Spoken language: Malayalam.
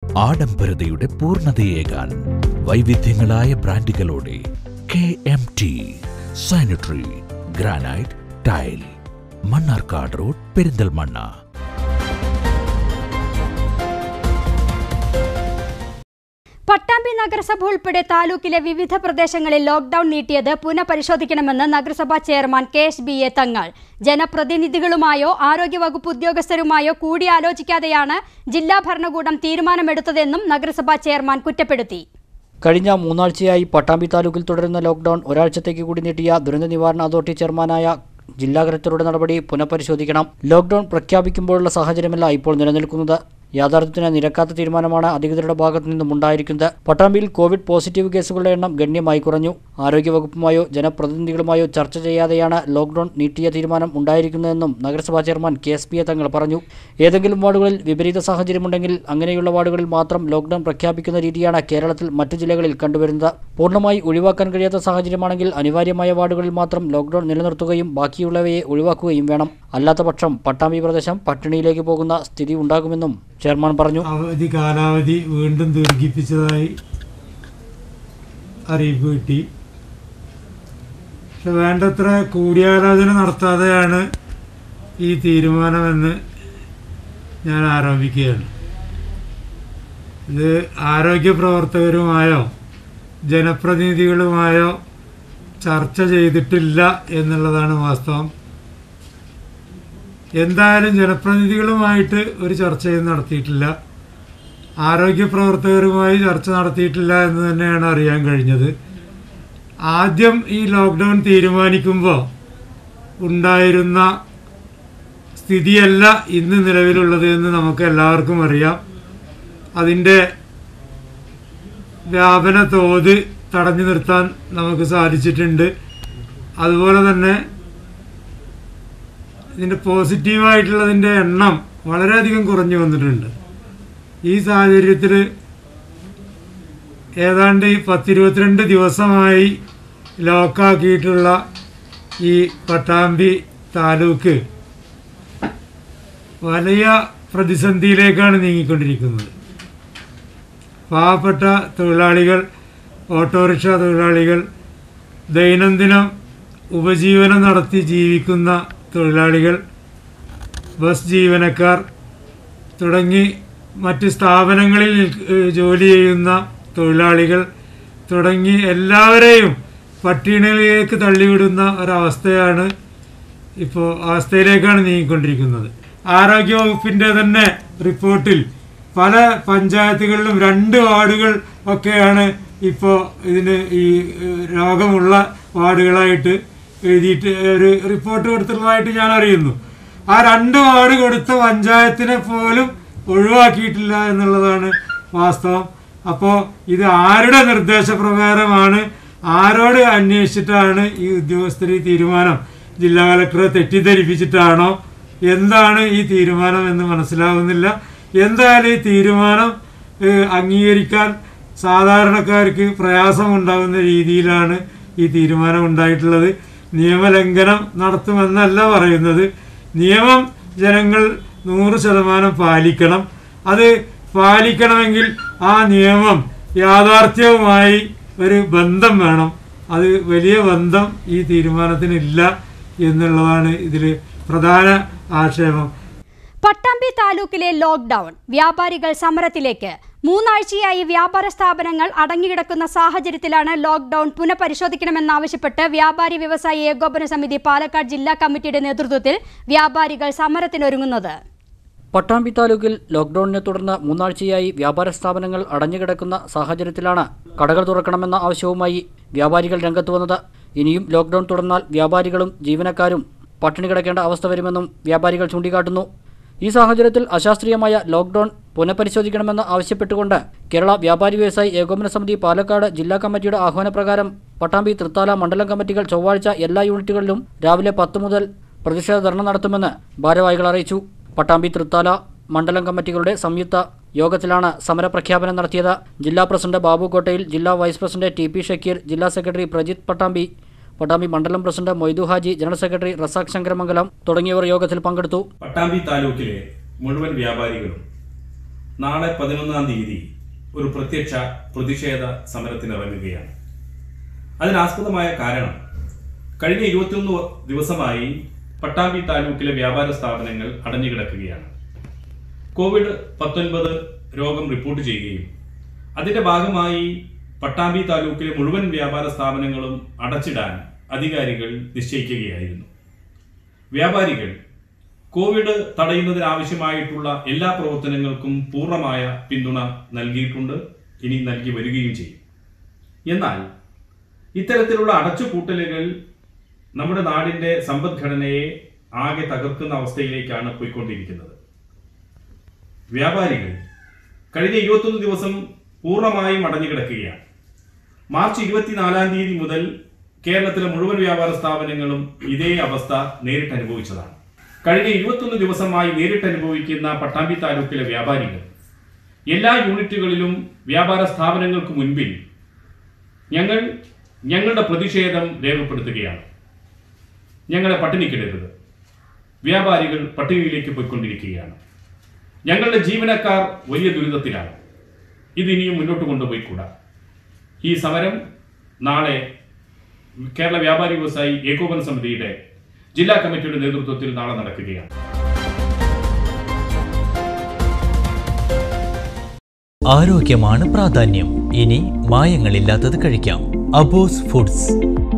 ആഡംബരതയുടെ പൂർണ്ണതയേകാൻ വൈവിധ്യങ്ങളായ ബ്രാൻഡുകളോടെ K M T sanitary granite tile Mannarkkad road Perinthalmanna Pattambi നഗരസഭ ഉൾപ്പെടെ താലൂക്കിലെ വിവിധ പ്രദേശങ്ങളിൽ ലോക്ഡൌൺ നീട്ടിയത് പുനഃപരിശോധിക്കണമെന്ന് നഗരസഭാ chairman K S B A Thangal ജനപ്രതിനിധികളുമായോ ആരോഗ്യവകുപ്പ് ഉദ്യോഗസ്ഥരുമായോ കൂടിയാലോചിക്കാതെയാണ് ജില്ലാ ഭരണകൂടം തീരുമാനമെടുത്തതെന്നും നഗരസഭാ ചെയർമാൻ കുറ്റപ്പെടുത്തി കഴിഞ്ഞ മൂന്നാഴ്ചയായി പട്ടാമ്പി താലൂക്കിൽ തുടരുന്ന ലോക്ഡൌൺ ഒരാഴ്ചത്തേക്ക് കൂടി നീട്ടിയ ദുരന്ത നിവാരണ അതോറിറ്റി ചെയർമാനായ ജില്ലാ കലക്ടറുടെ നടപടി പുനഃപരിശോധിക്കണം ലോക്ഡൌൺ പ്രഖ്യാപിക്കുമ്പോഴുള്ള സാഹചര്യമല്ല ഇപ്പോൾ നിലനിൽക്കുന്നത് യാഥാർത്ഥ്യത്തിന് നിരക്കാത്ത തീരുമാനമാണ് അധികൃതരുടെ ഭാഗത്തു നിന്നും ഉണ്ടായിരിക്കുന്നത് പട്ടാമ്പിയിൽ കോവിഡ് പോസിറ്റീവ് കേസുകളുടെ എണ്ണം ഗണ്യമായി കുറഞ്ഞു ആരോഗ്യവകുപ്പുമായോ ജനപ്രതിനിധികളുമായോ ചർച്ച ചെയ്യാതെയാണ് ലോക്ഡൌൺ നീട്ടിയ തീരുമാനം ഉണ്ടായിരിക്കുന്നതെന്നും നഗരസഭാ chairman K S P A Thangal പറഞ്ഞു ഏതെങ്കിലും വാർഡുകളിൽ വിപരീത സാഹചര്യമുണ്ടെങ്കിൽ അങ്ങനെയുള്ള വാർഡുകളിൽ മാത്രം ലോക്ഡൌൺ പ്രഖ്യാപിക്കുന്ന രീതിയാണ് കേരളത്തിൽ മറ്റു ജില്ലകളിൽ കണ്ടുവരുന്നത് പൂർണ്ണമായി ഒഴിവാക്കാൻ കഴിയാത്ത സാഹചര്യമാണെങ്കിൽ അനിവാര്യമായ വാർഡുകളിൽ മാത്രം ലോക്ഡൌൺ നിലനിർത്തുകയും ബാക്കിയുള്ളവയെ ഒഴിവാക്കുകയും വേണം അല്ലാത്ത പക്ഷം പട്ടാമ്പി പ്രദേശം പട്ടിണിയിലേക്ക് പോകുന്ന സ്ഥിതി ഉണ്ടാകുമെന്നും ചെയർമാൻ പറഞ്ഞു അവധി കാലാവധി വീണ്ടും ദീർഘിപ്പിച്ചതായി അറിയിപ്പ് കിട്ടി പക്ഷെ വേണ്ടത്ര കൂടിയാലോചന നടത്താതെയാണ് ഈ തീരുമാനമെന്ന് ഞാൻ ആരോപിക്കുകയാണ് ഇത് ആരോഗ്യ പ്രവർത്തകരുമായോ ജനപ്രതിനിധികളുമായോ ചർച്ച ചെയ്തിട്ടില്ല എന്നുള്ളതാണ് വാസ്തവം എന്തായാലും ജനപ്രതിനിധികളുമായിട്ട് ഒരു ചർച്ചയും നടത്തിയിട്ടില്ല ആരോഗ്യ പ്രവർത്തകരുമായി ചർച്ച നടത്തിയിട്ടില്ല എന്ന് തന്നെയാണ് അറിയാൻ കഴിഞ്ഞത് ആദ്യം ഈ ലോക്ക്ഡൗൺ തീരുമാനിക്കുമ്പോൾ ഉണ്ടായിരുന്ന സ്ഥിതിയല്ല ഇന്ന് നിലവിലുള്ളത് എന്ന് നമുക്ക് എല്ലാവർക്കും അറിയാം അതിൻ്റെ വ്യാപന തോത് തടഞ്ഞു നിർത്താൻ നമുക്ക് സാധിച്ചിട്ടുണ്ട് അതുപോലെ തന്നെ ഇതിൻ്റെ പോസിറ്റീവായിട്ടുള്ളതിൻ്റെ എണ്ണം വളരെയധികം കുറഞ്ഞു വന്നിട്ടുണ്ട് ഈ സാഹചര്യത്തിൽ ഏതാണ്ട് ഈ പത്തിരുപത്തിരണ്ട് ദിവസമായി ലോക്കാക്കിയിട്ടുള്ള ഈ പട്ടാമ്പി താലൂക്ക് വലിയ പ്രതിസന്ധിയിലേക്കാണ് നീങ്ങിക്കൊണ്ടിരിക്കുന്നത് പാവപ്പെട്ട തൊഴിലാളികൾ ഓട്ടോറിക്ഷ തൊഴിലാളികൾ ദൈനംദിനം ഉപജീവനം നടത്തി ജീവിക്കുന്ന തൊഴിലാളികൾ ബസ് ജീവനക്കാർ തുടങ്ങി മറ്റ് സ്ഥാപനങ്ങളിൽ നിൽക്ക- ഏഹ് ജോലി ചെയ്യുന്ന തൊഴിലാളികൾ തുടങ്ങി എല്ലാവരെയും പട്ടിണിയിലേക്ക് തള്ളിവിടുന്ന ഒരവസ്ഥയാണ് ഇപ്പോൾ അവസ്ഥയിലേക്കാണ് നീങ്ങിക്കൊണ്ടിരിക്കുന്നത് ആരോഗ്യവകുപ്പിൻ്റെ തന്നെ റിപ്പോർട്ടിൽ പല പഞ്ചായത്തുകളിലും രണ്ട് വാർഡുകൾ ഒക്കെയാണ് ഇപ്പോൾ ഇതിന് ഈ ഏഹ്, രോഗമുള്ള വാർഡുകളായിട്ട് എഴുതിയിട്ട് ഒരു റിപ്പോർട്ട് കൊടുത്തതായിട്ട് ഞാൻ അറിയുന്നു ആ രണ്ട് വാർഡ് കൊടുത്ത പഞ്ചായത്തിനെ പോലും ഒഴിവാക്കിയിട്ടില്ല എന്നുള്ളതാണ് വാസ്തവം അപ്പോൾ ഇത് ആരുടെ നിർദ്ദേശപ്രകാരമാണ് ആരോട് അന്വേഷിച്ചിട്ടാണ് ഈ ഉദ്യോഗസ്ഥർ ഈ തീരുമാനം ജില്ലാ കളക്ടറെ തെറ്റിദ്ധരിപ്പിച്ചിട്ടാണോ എന്താണ് ഈ തീരുമാനം എന്ന് മനസ്സിലാവുന്നില്ല എന്തായാലും ഈ തീരുമാനം ഏഹ്, അംഗീകരിക്കാൻ സാധാരണക്കാർക്ക് പ്രയാസമുണ്ടാകുന്ന രീതിയിലാണ് ഈ തീരുമാനം ഉണ്ടായിട്ടുള്ളത് നിയമലംഘനം നടത്തുമെന്നല്ല പറയുന്നത് നിയമം ജനങ്ങൾ നൂറ് ശതമാനം പാലിക്കണം അത് പാലിക്കണമെങ്കിൽ ആ നിയമം യാഥാർത്ഥ്യവുമായി ഒരു ബന്ധം വേണം അത് വലിയ ബന്ധം ഈ തീരുമാനത്തിനില്ല എന്നുള്ളതാണ് ഇതിൽ പ്രധാന ആക്ഷേപം പട്ടാമ്പി താലൂക്കിലെ ലോക്ക്ഡൌൺ വ്യാപാരികൾ സമരത്തിലേക്ക് മൂന്നാഴ്ചയായി വ്യാപാര സ്ഥാപനങ്ങൾ അടങ്ങിക്കിടക്കുന്ന സാഹചര്യത്തിലാണ് ലോക്ക്ഡൌൺ പുനഃപരിശോധിക്കണമെന്നാവശ്യപ്പെട്ട് വ്യാപാരി വ്യവസായി ഏകോപന സമിതി പാലക്കാട് ജില്ലാ കമ്മിറ്റിയുടെ നേതൃത്വത്തിൽ വ്യാപാരികൾ സമരത്തിനൊരുങ്ങുന്നത് പട്ടാമ്പി താലൂക്കിൽ ലോക്ക്ഡൌണിനെ തുടർന്ന് മൂന്നാഴ്ചയായി വ്യാപാര സ്ഥാപനങ്ങൾ അടഞ്ഞുകിടക്കുന്ന സാഹചര്യത്തിലാണ് കടകൾ തുറക്കണമെന്ന ആവശ്യവുമായി വ്യാപാരികൾ രംഗത്ത് വന്നത് ഇനിയും ലോക്ക്ഡൌൺ തുടർന്നാൽ വ്യാപാരികളും ജീവനക്കാരും പട്ടിണി കിടക്കേണ്ട അവസ്ഥ വരുമെന്നും വ്യാപാരികൾ ചൂണ്ടിക്കാട്ടുന്നു ഈ സാഹചര്യത്തിൽ അശാസ്ത്രീയമായ ലോക്ക്ഡൌൺ പുനഃപരിശോധിക്കണമെന്ന് ആവശ്യപ്പെട്ടുകൊണ്ട് കേരള വ്യാപാരി വ്യവസായി ഏകോപന സമിതി പാലക്കാട് ജില്ലാ കമ്മിറ്റിയുടെ ആഹ്വാനപ്രകാരം പട്ടാമ്പി തൃത്താല മണ്ഡലം കമ്മിറ്റികൾ ചൊവ്വാഴ്ച എല്ലാ യൂണിറ്റുകളിലും രാവിലെ പത്ത് മുതൽ പ്രതിഷേധ ധർണ നടത്തുമെന്ന് ഭാരവാഹികൾ അറിയിച്ചു പട്ടാമ്പി തൃത്താല മണ്ഡലം കമ്മിറ്റികളുടെ സംയുക്ത യോഗത്തിലാണ് സമരപ്രഖ്യാപനം നടത്തിയത് ജില്ലാ പ്രസിഡന്റ് ബാബു കോട്ടയിൽ ജില്ലാ vice president T P Shakeer ജില്ലാ സെക്രട്ടറി പ്രജിത് പട്ടാമ്പി പട്ടാമ്പി മണ്ഡലം president Moidu Haji general secretary Razak Sankaramangalam തുടങ്ങിയവർ യോഗത്തിൽ പങ്കെടുത്തു പട്ടാമ്പി താലൂക്കിലെ മുഴുവൻ വ്യാപാരികളും നാളെ പതിനൊന്നാം തീയതി ഒരു പ്രത്യക്ഷ പ്രതിഷേധ സമരത്തിനിറങ്ങുകയാണ് അതിനാസ്പദമായ കാരണം കഴിഞ്ഞ ഇരുപത്തിയൊന്ന് ദിവസമായി പട്ടാമ്പി താലൂക്കിലെ വ്യാപാര സ്ഥാപനങ്ങൾ അടഞ്ഞുകിടക്കുകയാണ് കോവിഡ് പത്തൊൻപത് രോഗം റിപ്പോർട്ട് ചെയ്യുകയും അതിന്റെ ഭാഗമായി പട്ടാമ്പി താലൂക്കിലെ മുഴുവൻ വ്യാപാര സ്ഥാപനങ്ങളും അടച്ചിടാൻ അധികാരികൾ നിശ്ചയിക്കുകയായിരുന്നു വ്യാപാരികൾ കോവിഡ് തടയുന്നതിനാവശ്യമായിട്ടുള്ള എല്ലാ പ്രവർത്തനങ്ങൾക്കും പൂർണ്ണമായ പിന്തുണ നൽകിയിട്ടുണ്ട് ഇനി നൽകി വരികയും ചെയ്യും എന്നാൽ ഇത്തരത്തിലുള്ള അടച്ചുപൂട്ടലുകൾ നമ്മുടെ നാടിന്റെ സമ്പദ്ഘടനയെ ആകെ തകർക്കുന്ന അവസ്ഥയിലേക്കാണ് പോയിക്കൊണ്ടിരിക്കുന്നത് വ്യാപാരികൾ കഴിഞ്ഞ ഇരുപത്തൊന്ന് ദിവസം പൂർണ്ണമായും അടഞ്ഞു കിടക്കുകയാണ് മാർച്ച് ഇരുപത്തിനാലാം തീയതി മുതൽ കേരളത്തിലെ മുഴുവൻ വ്യാപാര സ്ഥാപനങ്ങളും ഇതേ അവസ്ഥ നേരിട്ട് അനുഭവിച്ചതാണ് കഴിഞ്ഞ ഇരുപത്തൊന്ന് ദിവസമായി നേരിട്ട് അനുഭവിക്കുന്ന പട്ടാമ്പി താലൂക്കിലെ വ്യാപാരികൾ എല്ലാ യൂണിറ്റുകളിലും വ്യാപാര സ്ഥാപനങ്ങൾക്ക് മുൻപിൽ ഞങ്ങൾ ഞങ്ങളുടെ പ്രതിഷേധം രേഖപ്പെടുത്തുകയാണ് ഞങ്ങളെ പട്ടിണിക്കിടരുത് വ്യാപാരികൾ പട്ടിണിയിലേക്ക് പോയിക്കൊണ്ടിരിക്കുകയാണ് ഞങ്ങളുടെ ജീവനക്കാർ വലിയ ദുരിതത്തിലാണ് ഇത് ഇനിയും മുന്നോട്ട് കൊണ്ടുപോയിക്കൂടാ ഈ സമരം നാളെ കേരള വ്യാപാരി വ്യവസായി ഏകോപന സമിതിയുടെ ജില്ലാ കമ്മിറ്റിയുടെ നേതൃത്വത്തിൽ നാളെ നടക്കുകയാണ് ആരോഗ്യമാണ് പ്രാധാന്യം ഇനി മായങ്ങളില്ലാത്തത് കഴിക്കാം അബോസ് ഫുഡ്സ്